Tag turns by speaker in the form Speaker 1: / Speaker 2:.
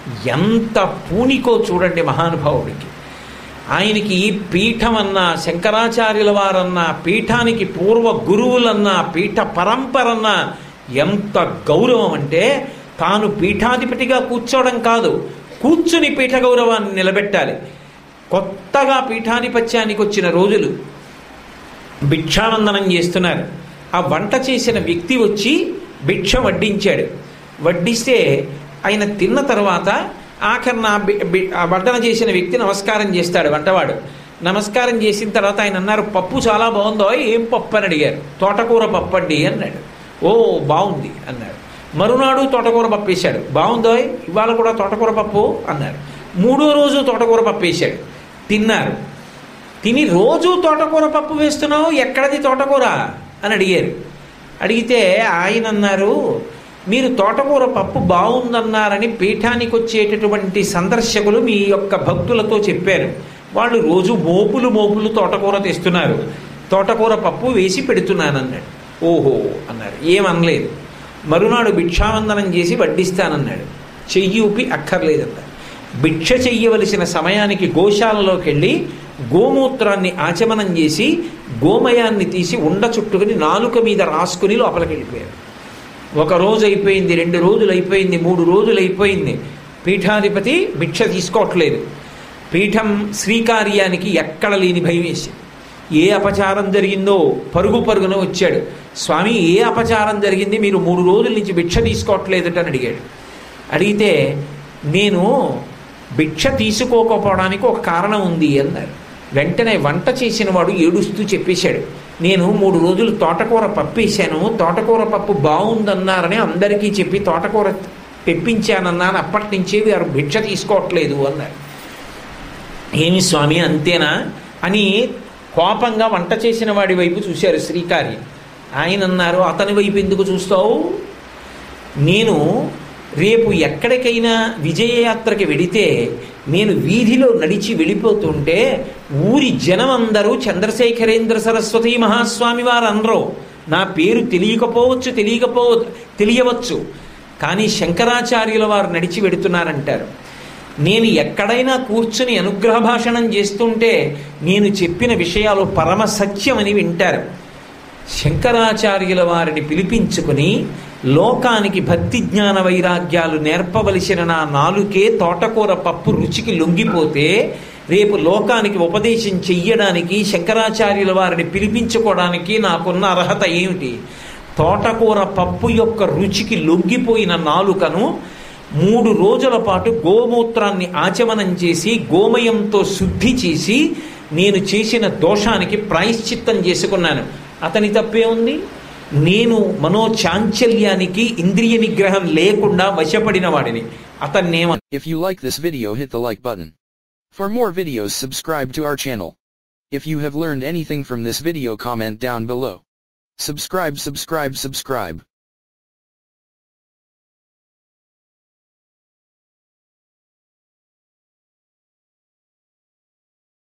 Speaker 1: ఎంత పూనికో చూడండి మహానుభావుడికి ఆయనకి పీఠం అన్నా శంకరాచార్యుల వారన్నా పీఠానికి పూర్వ గురువులన్నా పీఠ పరంపరన్నా ఎంత గౌరవం అంటే తాను పీఠాధిపతిగా కూర్చోవడం కాదు కూర్చుని పీఠ గౌరవాన్ని నిలబెట్టాలి కొత్తగా పీఠాధిపత్యానికి వచ్చిన రోజులు భిక్షావందనం చేస్తున్నారు ఆ వంట చేసిన వ్యక్తి వచ్చి భిక్ష వడ్డించాడు వడ్డిస్తే ఆయన తిన్న తర్వాత ఆఖరిన ఆ బి- బి- ఆ వడ్డన చేసిన వ్యక్తి నమస్కారం చేస్తాడు వంటవాడు నమస్కారం చేసిన తర్వాత ఆయన అన్నారు పప్పు చాలా బాగుందో ఏం పప్పు అని అడిగారు తోటకూర పప్పు అండి అన్నాడు ఓ బాగుంది అన్నాడు మరునాడు తోటకూర పప్పు వేశాడు బాగుందో ఇవాళ కూడా తోటకూర పప్పు అన్నారు మూడో రోజు తోటకూర పప్పు వేశాడు తిన్నారు తిని రోజు తోటకూర పప్పు వేస్తున్నావు ఎక్కడది తోటకూర అని అడిగారు అడిగితే ఆయన అన్నారు మీరు తోటకూర పప్పు బాగుందన్నారని పీఠానికి వచ్చేటటువంటి సందర్శకులు మీ యొక్క భక్తులతో చెప్పారు వాళ్ళు రోజు మోపులు మోపులు తోటకూర తెస్తున్నారు తోటకూర పప్పు వేసి పెడుతున్నానన్నాడు ఓహో అన్నారు ఏమనలేదు మరునాడు భిక్షావందనం చేసి వడ్డిస్తానన్నాడు చెయ్యి ఊపి అక్కర్లేదన్నారు భిక్ష చెయ్యవలసిన సమయానికి గోశాలలోకి వెళ్ళి గోమూత్రాన్ని ఆచమనం చేసి గోమయాన్ని తీసి ఉండ చుట్టుకుని నాలుక మీద రాసుకుని లోపలికి వెళ్ళిపోయారు ఒక రోజు అయిపోయింది రెండు రోజులు అయిపోయింది మూడు రోజులు అయిపోయింది పీఠాధిపతి భిక్ష తీసుకోవట్లేదు పీఠం శ్రీకార్యానికి ఎక్కడ లేని భయం వేసింది ఏ అపచారం జరిగిందో పరుగు పరుగున వచ్చాడు స్వామి ఏ అపచారం జరిగింది మీరు మూడు రోజుల నుంచి భిక్ష తీసుకోవట్లేదట అని అడిగాడు అడిగితే నేను భిక్ష తీసుకోకపోవడానికి ఒక కారణం ఉంది అన్నారు వెంటనే వంట చేసిన వాడు ఏడుస్తూ చెప్పేశాడు నేను మూడు రోజులు తోటకూర పప్పు వేసాను తోటకూర పప్పు బాగుందన్నారని అందరికీ చెప్పి తోటకూర తెప్పించానన్నాను అప్పటి నుంచి వారు భిక్ష తీసుకోవట్లేదు అన్నారు ఏమి స్వామి అంతేనా అని కోపంగా వంట చేసిన వాడి వైపు చూశారు శ్రీకారి ఆయన అన్నారు అతని వైపు ఎందుకు చూస్తావు నేను రేపు ఎక్కడికైనా విజయయాత్రకి వెడితే నేను వీధిలో నడిచి వెళ్ళిపోతుంటే ఊరి జనం అందరూ చంద్రశేఖరేంద్ర సరస్వతి మహాస్వామి వారు అనరు నా పేరు తెలియకపోవచ్చు తెలియకపో తెలియవచ్చు కానీ శంకరాచార్యుల వారు నడిచి వెడుతున్నారంటారు నేను ఎక్కడైనా కూర్చుని అనుగ్రహ భాషణం చేస్తుంటే నేను చెప్పిన విషయాలు పరమ సత్యమని వింటారు శంకరాచార్యుల వారిని పిలిపించుకుని లోకానికి భక్తి జ్ఞాన వైరాగ్యాలు నేర్పవలసిన నా నాలుకే తోటకూర పప్పు రుచికి లొంగిపోతే రేపు లోకానికి ఉపదేశం చెయ్యడానికి శంకరాచార్యుల వారిని పిలిపించుకోవడానికి నాకున్న అర్హత ఏమిటి తోటకూర పప్పు యొక్క రుచికి లొంగిపోయిన నాలుకను మూడు రోజుల పాటు గోమూత్రాన్ని ఆచమనం చేసి గోమయంతో శుద్ధి చేసి నేను చేసిన దోషానికి ప్రాయశ్చిత్తం చేసుకున్నాను అతని తప్పే ఉంది నేను మనోచాంచల్యానికి ఇంద్రియ నిగ్రహం లేకుండా వశపడిన వాడిని అతన్నేమ
Speaker 2: If you like this video hit the like button. For more videos subscribe to our channel. If you have learned anything from this video comment down below. Subscribe subscribe subscribe.